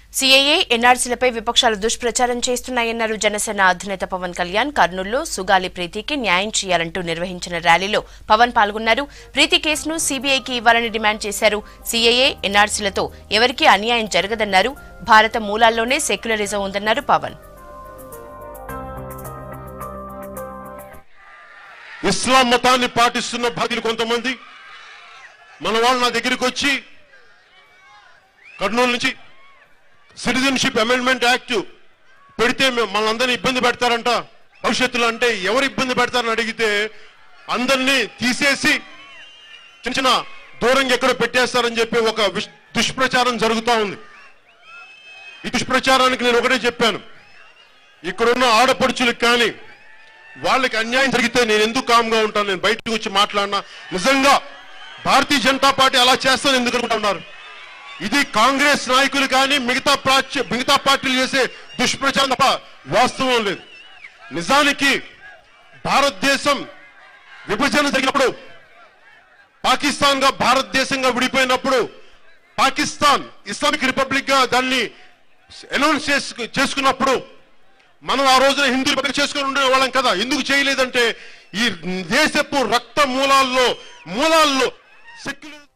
CAA ఎన్ఆర్సీలపై విపక్షాలు దుష్ప్రచారం చేస్తున్నాయన్నారు జనసేన అధినేత పవన్ కళ్యాణ్ కర్నూలులో సుగాలి ప్రీతికి న్యాయం చేయాలంటూ నిర్వహించిన ర్యాలీలో పవన్ పాల్గొన్నారు ప్రీతి కేసును సీబీఐకి ఇవ్వాలని డిమాండ్ చేశారు సీఏఏ ఎన్ఆర్సీలతో ఎవరికీ అన్యాయం జరగదన్నారు భారత మూలాల్లోనే సెక్యులరిజం ఉందన్నారు పవన్ ఇస్లాం మతాన్ని పాటిస్తున్న భాగ్యులు కొంతమంది మన వాళ్ళు నా దగ్గరికి వచ్చి కర్నూలు నుంచి సిటిజన్షిప్ అమెండ్మెంట్ యాక్ట్ పెడితే మేము మనందరినీ ఇబ్బంది పెడతారంట భవిష్యత్తులో అంటే ఎవరు ఇబ్బంది పెడతారని అడిగితే అందరినీ తీసేసి చిన్న చిన్న దూరంగా ఎక్కడో పెట్టేస్తారని చెప్పి ఒక విష్- దుష్ప్రచారం జరుగుతూ ఉంది ఈ దుష్ప్రచారానికి నేను ఒకటే చెప్పాను ఇక్కడున్న ఆడపడుచులకు కానీ వాళ్ళకి అన్యాయం జరిగితే నేను ఎందుకు కామ్గా ఉంటాను నేను బయటకు వచ్చి మాట్లాడినా నిజంగా భారతీయ జనతా పార్టీ అలా చేస్తాను ఎందుకు అనుకుంటున్నారు ఇది కాంగ్రెస్ నాయకులు కానీ మిగతా ప్రాచ్య మిగతా పార్టీలు చేసే దుష్ప్రచారం తప్ప వాస్తవం లేదు నిజానికి భారతదేశం విభజన జరిగినప్పుడు పాకిస్తాన్ గా భారతదేశంగా విడిపోయినప్పుడు పాకిస్తాన్ ఇస్లామిక్ రిపబ్లిక్ గా దాన్ని అనౌన్స్ చేసుకు చేసుకున్నప్పుడు మనం ఆ రోజున హిందూ రిపబ్లిక్ చేసుకుని ఉండే వాళ్ళం కదా ఎందుకు చేయలేదంటే ఈ దేశపు రక్త మూలాల్లో మూలాల్లో సెక్యులర్